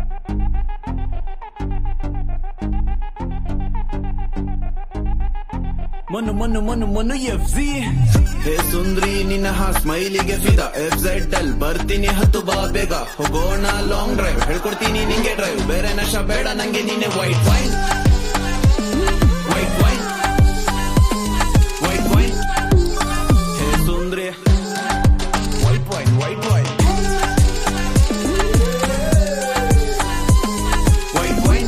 ಮೊನ್ನು ಮೊನ್ನು ಮೊನ್ನು ಮೊನ್ನು F C ಹೇ ಸುಂದ್ರಿ ನಿನ್ನ ಹಾ ಸ್ಮೈಲಿಗೆ ಫಿದ ಎಫ್ ಝೆಡ್ ಎಲ್ ಬರ್ತೀನಿ ಹತ್ತು ಬಾ ಬೇಗ ಹೋಗೋಣ ಲಾಂಗ್ ಡ್ರೈವ್ ಹೇಳ್ಕೊಡ್ತೀನಿ ನಿಂಗೆ ಡ್ರೈವ್ ಬೇರೆ ನಶ ಬೇಡ ನಂಗೆ ನೀನೆ white wine white wine white wine ಹೇ ಸುಂದ್ರಿ white wine white wine white wine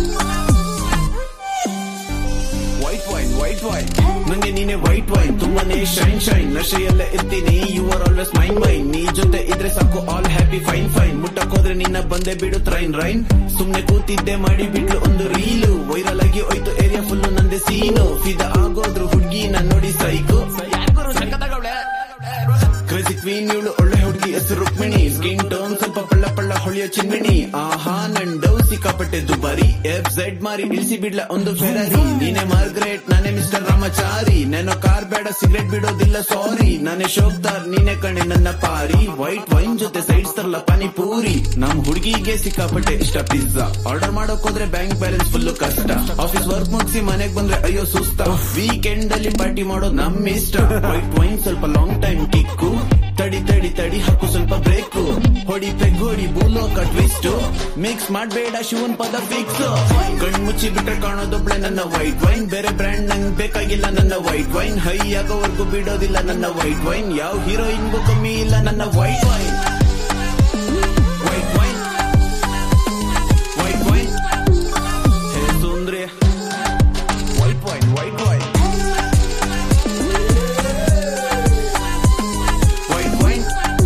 white wine white wine ನಂಗೆ ನೀನೆ ವೈಟ್ ವೈನ್ ತುಂಬಾನೇ ಶೈನ್ ಶೈನ್ ನಶೆಯಲ್ಲೇ ಇರ್ತೀನಿ you are always mine mine ನೀ ಜೊತೆ ಇದ್ರೆ ಸಾಕು ಆಲ್ ಹ್ಯಾಪಿ ಫೈನ್ ಫೈನ್ ಮುಟ್ಟಕ್ ಹೋದ್ರೆ ನಿನ್ನ ಬಂದೆ ಬಿಡು ಟ್ರೈನ್ ರೈನ್ ಸುಮ್ನೆ ಕೂತಿದ್ದೆ ಮಾಡಿ ಬಿಟ್ಲು ಒಂದು ರೀಲು ವೈರಲ್ ಆಗಿ ಹೋಯ್ತು ಏರಿಯಾ ಫುಲ್ ನಂದೆ ಸೀನು ಫಿದ ಆಗೋದ್ರು ಹುಡ್ಗಿ ನನ್ ನೋಡಿ ಸೈಕು ಕ್ರೇಜಿ ಕ್ವೀನ್ ಇವಳು ಒಳ್ಳೆ ಹುಡುಗಿ ಹೆಸರು ರುಕ್ಮಿಣಿ ಸ್ಕಿನ್ ಟೋನ್ ಸ್ವಲ್ಪ ಪಳ್ಳ ಪಳ್ಳ ಹೊಳೆಯೋ ಚಿನ್ಮಿಣಿ ಆಹಾ ನನ್ ಡೌ ಸಿಕ್ಕಾಪಟ್ಟೆ ದುಬಾರಿ ಎಫ್ ಝೆಡ್ ಮಾರಿ ಇಳಿಸಿ ಬಿಡ್ಲ ಒಂದು ಫೆರರಿ ನೀನೆ ಮಾರ್ಗ್ರೆಟ್ ನಾನೇ ಮಿಸ್ಟರ್ ರಾಮಚಾರಿ ನಾನು ಕಾರ್ ಬೇಡ ಸಿಗರೆಟ್ ಬಿಡೋದಿಲ್ಲ ಸಾರಿ ನಾನೇ ಶೋಕ್ತಾರ್ ನೀನೆ ಕಣೆ ನನ್ನ ಪಾರಿ ವೈಟ್ ವೈನ್ ಜೊತೆ ಸೈಡ್ಸ್ ತರಲ್ಲ ಪಾನಿಪೂರಿ ನಮ್ ಹುಡುಗಿಗೆ ಸಿಕ್ಕಾಪಟ್ಟೆ ಇಷ್ಟ ಪಿಜ್ಜಾ ಆರ್ಡರ್ ಮಾಡೋಕ್ ಹೋದ್ರೆ ಬ್ಯಾಂಕ್ ಬ್ಯಾಲೆನ್ಸ್ ಫುಲ್ ಕಷ್ಟ ಆಫೀಸ್ ವರ್ಕ್ ಮುಗಿಸಿ ಮನೆಗ್ ಬಂದ್ರೆ ಅಯ್ಯೋ ಸುಸ್ತ ವೀಕೆಂಡ್ ಅಲ್ಲಿ ಪಾರ್ಟಿ ಮಾಡೋದು ನಮ್ ಇಷ್ಟ ವೈಟ್ ವೈನ್ ಸ್ವಲ್ಪ ಲಾಂಗ್ ಟೈಮ್ ಕಿಕ್ಕು ತಡಿ ತಡಿ ತಡಿ ಹಾಕು ಸ್ವಲ್ಪ ಬ್ರೇಕು ಹೊಡಿ ಪೆಗ್ ಹೊಡಿ ಬೂಲೋಕ ಟ್ವಿಸ್ಟ್ ಮಿಕ್ಸ್ ಮಾಡ್ಬೇಡ ಶಿವನ್ ಪದ ಫಿಕ್ಸ್ ಕಣ್ ಮುಚ್ಚಿ ಬಿಟ್ರೆ ಕಾಣೋದೊಬ್ಳೆ ನನ್ನ ವೈಟ್ ವೈನ್ ಬೇರೆ ಬ್ರ್ಯಾಂಡ್ ನಂಗ್ ಬೇಕಾಗಿಲ್ಲ ನನ್ನ ವೈಟ್ ವೈನ್ ಹೈ ಆಗೋವರೆಗೂ ಬಿಡೋದಿಲ್ಲ ನನ್ನ ವೈಟ್ ವೈನ್ ಯಾವ ಹೀರೋಯಿನ್ಗೂ ಕಮ್ಮಿ ಇಲ್ಲ ನನ್ನ white wine white wine white wine ಹೇ ಸುಂದ್ರಿ white wine white wine white wine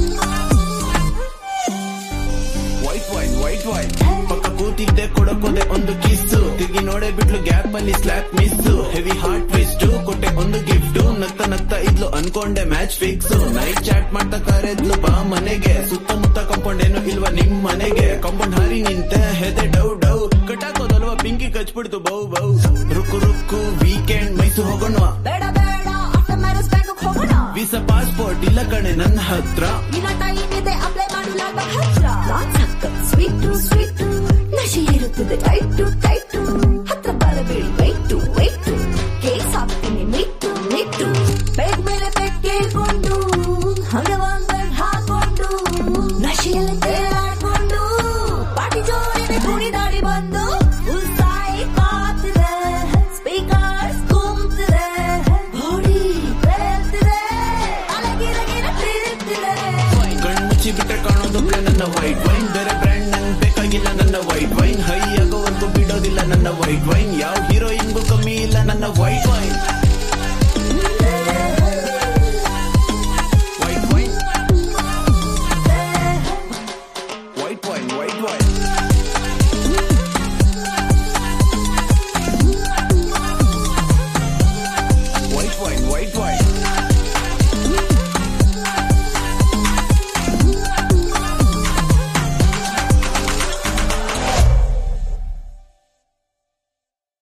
white wine white wine ಪಕ್ಕ ಕೂತಿದ್ದೆ ಕೊಡಕೋದೆ ಒಂದು ಕಿಸ್ಸು ತಿರುಗಿ ನೋಡೇ ಬಿಟ್ಲು ಗ್ಯಾಪ್ ಅಲ್ಲಿ slap miss heavy heart twist ಕೊಟ್ಟೆ ಒಂದು ಗಿಫ್ಟ್ ನಗ್ತಾ ನಗ್ತಾ ಇದ್ಲು ಅನ್ಕೊಂಡೆ ಮ್ಯಾಚ್ ಫಿಕ್ಸ್ ನೈಟ್ ಚಾಟ್ ಮಾಡ್ತಾ ಕರೆದ್ಲು ಬಾ ಮನೆಗೆ ಸುತ್ತಮುತ್ತ ಕಂಪೌಂಡ್ ಇಲ್ವಾ ನಿಮ್ ಮನೆಗೆ ಕಂಪೌಂಡ್ ಹಾರಿ ನಿಂತೆ ಹೆದೆ ಡೌ ಡೌ ಕಟ್ಟಾಕೋದಲ್ವಾ ಪಿಂಕಿ ಕಚ್ಬಿಡ್ತು ಬೌ ಬೌ ರುಕ್ಕು ರುಕ್ಕು ವೀಕೆಂಡ್ ಮೈಸೂರು ಹೋಗೋಣ ಬೇಡ ಬೇಡ ಆಫ್ಟರ್ ಮ್ಯಾರೇಜ್ ಬ್ಯಾಂಕ್ ಹೋಗೋಣ ವೀಸಾ ಪಾಸ್ಪೋರ್ಟ್ ಇಲ್ಲ ಕಣೆ ನನ್ನ ಹತ್ರ ಇನ್ನ ಟೈಮ್ ಇದೆ ಅಪ್ಲೈ ಮಾಡು ಲಾಲ್ ಬಾಗ್ ಹತ್ರ ನಾನ್ ಸಕ್ಕ ಸ್ವೀಟು ಸ್ವೀಟು ನಶೆ ಇರುತ್ತದೆ ಟೈಟು ಟೈಟು ಹತ್ರ ಬರಬೇಡಿ ವೈಟು ವೈಟು ಕೇಸ್ ಹಾಕ್ತೀನಿ ಮಿಟ್ಟು ಮಿಟ್ಟು ಬೆಡ್ ಮೇಲೆ ಬೆಡ್ ಕೇಳ್ಕೊಂಡು ಹಣವಂಗಲ್ ಹಾಕೊಂಡು ನಶೆಯಲ್ಲಿ ತೇಲಾಡ್ಕೊಂಡು ಪಾಟಿ ಜೋರಿದೆ ಕುಣಿದಾಡಿ ಬಂದು ಉಲ್ಸಾಯಿ ಕಾತಿದೆ ಸ್ಪೀಕರ್ಸ್ ಕುಂತಿದೆ ಬಾಡಿ ಬೆಳ್ತಿದೆ ಅಲಗಿರಗಿರ ತಿರುಗ್ತಿದೆ ಕಣ್ ಮುಚ್ಚಿ ಬಿಟ್ರೆ ಕಾಣೋದೊಬ್ಳೆ ನನ್ನ ವೈಟ್ ವೈನ್ ಬೇರೆ ಬ್ರ್ಯಾಂಡ್ ನಂಗ್ ಬೇಕಾಗಿಲ್ಲ ನನ್ನ ವೈಟ್ ವೈನ್ ಹೈ ಆಗೋವರೆಗೂ ಬಿಡೋದಿಲ್ಲ ನನ್ನ ವೈಟ್ ವೈನ್ ಯಾವ ಹೀರೋಯಿನ್ಗೂ ಕಮ್ಮಿ ಇಲ್ಲ ನನ್ನ ವೈಟ್ ವೈನ್